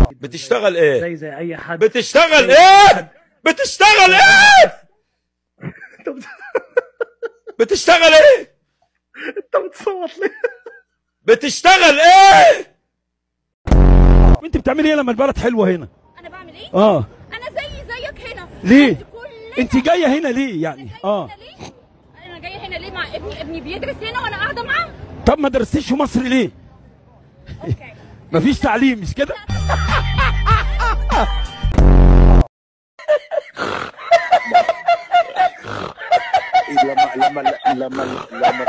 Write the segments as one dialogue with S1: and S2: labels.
S1: بتشتغل ايه
S2: زي زي اي حد
S1: بتشتغل ايه بتشتغل ايه
S2: انت بت-
S1: بتشتغل ايه
S2: انت بتصوت ليه
S1: بتشتغل ايه
S3: انت بتعملي ايه لما البلد حلوه هنا
S4: انا بعمل ايه
S3: اه
S4: انا زي زيك هنا
S3: ليه؟
S4: عندي كلنا-
S3: انت جايه هنا ليه يعني
S4: أنا جاية
S3: اه
S4: هنا ليه؟ انا جايه هنا ليه مع ابني ابني بيدرس هنا وانا قاعده معاه
S3: طب ما درستيش في مصر ليه
S4: اوكي
S3: مفيش تعليم مش كده
S5: لما لما لما لما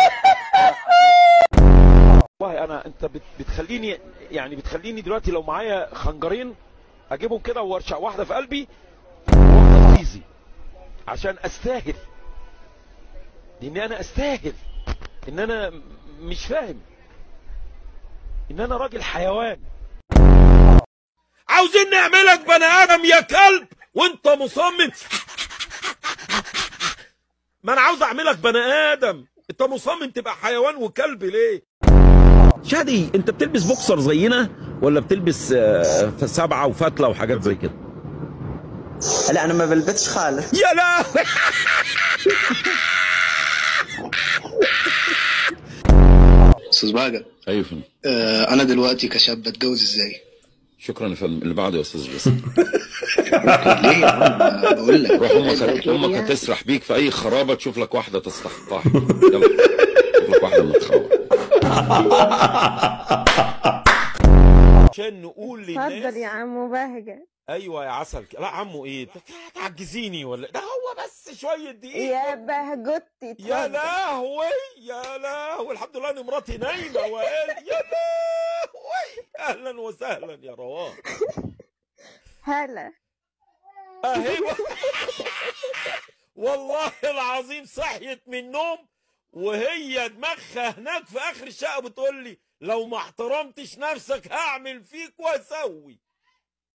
S6: والله انا انت بت- بتخليني يعني بتخليني دلوقتي لو معايا خنجرين اجيبهم كده وارشع واحده في قلبي وافضل ايزي عشان استاهل لان انا استاهل ان انا م- مش فاهم ان انا راجل حيوان
S1: عاوزين نعملك بني ادم يا كلب وانت مصمم ما انا عاوز اعملك بني ادم انت مصمم تبقى حيوان وكلب ليه شادي انت بتلبس بوكسر زينا ولا بتلبس آه، سبعه وفتله وحاجات زي كده
S7: لا انا ما بلبسش خالص
S1: يا لا
S8: استاذ بهجة
S9: ايوه يا فندم
S8: آه انا دلوقتي كشاب بتجوز ازاي
S9: شكرا يا فندم اللي بعده يا استاذ بس
S8: ليه يا عم أنا بقول لك
S9: روح امك امك هتسرح بيك في اي خرابه تشوف لك واحده تستحقها يلا شوف لك واحده من الخرابه
S1: عشان نقول
S10: اتفضل
S1: للناس
S10: يا عمو بهجة
S1: ايوه يا عسل لا عمو ايه تعجزيني ولا ده هو بس شويه دقيقه
S10: يا بهجتي
S1: يا
S10: اتفضل.
S1: لهوي يا لهوي الحمد لله ان مراتي نايمه وقال يا لهوي اهلا وسهلا يا روان
S10: هلا
S1: اهي والله العظيم صحيت من النوم وهي دماغها هناك في اخر الشقه بتقول لي لو ما احترمتش نفسك هعمل فيك واسوي